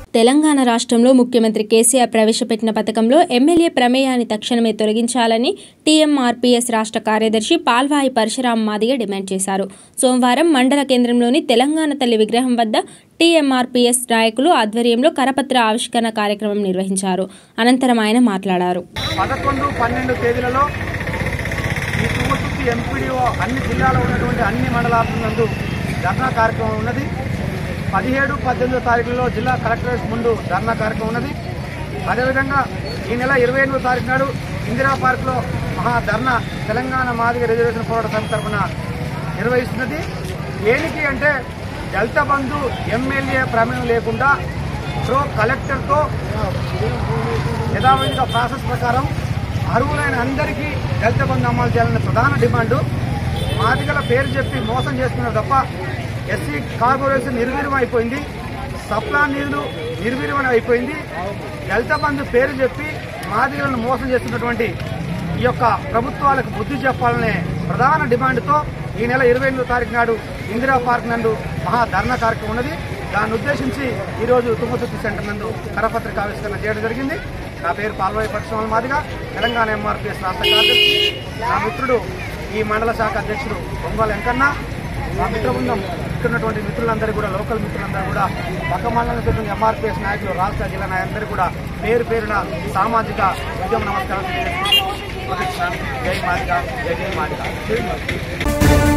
తెలంగాణ రాష్ట్రంలో ముఖ్యమంత్రి కేసీఆర్ ప్రవేశపెట్టిన పథకంలో ఎమ్మెల్యే ప్రమేయాన్ని తక్షణమే తొలగించాలని టీఎంఆర్పీఎస్ రాష్ట్ర కార్యదర్శి పాల్వాయి పరశురాం మాదిగ డిమాండ్ చేశారు సోమవారం మండల కేంద్రంలోని తెలంగాణ తల్లి విగ్రహం వద్ద టీఎంఆర్పీఎస్ నాయకులు ఆధ్వర్యంలో కరపత్ర ఆవిష్కరణ కార్యక్రమం నిర్వహించారు అనంతరం ఆయన మాట్లాడారు పదకొండు పన్నెండు తేదీలలో ఈ తుమ్మతుర్తి ఎంపీడీఓ అన్ని జిల్లాలో ఉన్నటువంటి అన్ని మండలాల నందు ధర్నా కార్యక్రమం ఉన్నది పదిహేడు పద్దెనిమిదో తారీఖులలో జిల్లా కలెక్టరేట్ ముందు ధర్నా కార్యక్రమం ఉన్నది అదేవిధంగా ఈ నెల ఇరవై ఎనిమిదో తారీఖు నాడు ఇందిరా పార్క్లో మహా ధర్నా తెలంగాణ మాదిగ రిజర్వేషన్ పోరాట సమితి తరఫున నిర్వహిస్తున్నది దేనికి అంటే దళిత బంధు ఎమ్మెల్యే ప్రమేయం లేకుండా ప్రో కలెక్టర్తో యథావిధిగా ప్రాసెస్ ప్రకారం అర్హులైన అందరికీ దళిత బంధు అమలు చేయాలనే ప్రధాన డిమాండు మాదిగల పేరు చెప్పి మోసం చేస్తున్నారు తప్ప ఎస్సీ కార్పొరేషన్ నిర్వీర్యం అయిపోయింది సప్లా నిధులు నిర్వీర్యం అయిపోయింది దళిత బంధు పేరు చెప్పి మాదిగలను మోసం చేస్తున్నటువంటి ఈ యొక్క ప్రభుత్వాలకు బుద్ధి చెప్పాలనే ప్రధాన డిమాండ్తో ఈ నెల ఇరవై ఎనిమిదో తారీఖు నాడు ఇందిరా పార్క్ నందు మహా ధర్నా కార్యక్రమం ఉన్నది దాన్ని ఉద్దేశించి ఈరోజు తుమ్మతుర్తి సెంటర్ నందు కరపత్రిక ఆవిష్కరణ చేయడం జరిగింది నా పేరు పాల్వాయి పరిశ్రమల మాదిగా తెలంగాణ ఎంఆర్పీఎస్ రాష్ట్ర కార్యదర్శి నా మిత్రుడు ఈ మండల శాఖ అధ్యక్షుడు బొంగాల వెంకన్న మా మిత్ర బృందం ఇక్కడ ఉన్నటువంటి మిత్రులందరూ కూడా లోకల్ మిత్రులందరూ కూడా పక్క మండలం ఎంఆర్పీఎస్ నాయకులు రాష్ట్ర జిల్లా నాయకులందరూ కూడా పేరు పేరున సామాజిక ఉద్యమ నమస్కారం తెలియజేస్తున్నాను. జై మాదిగా జై జై మాదిగా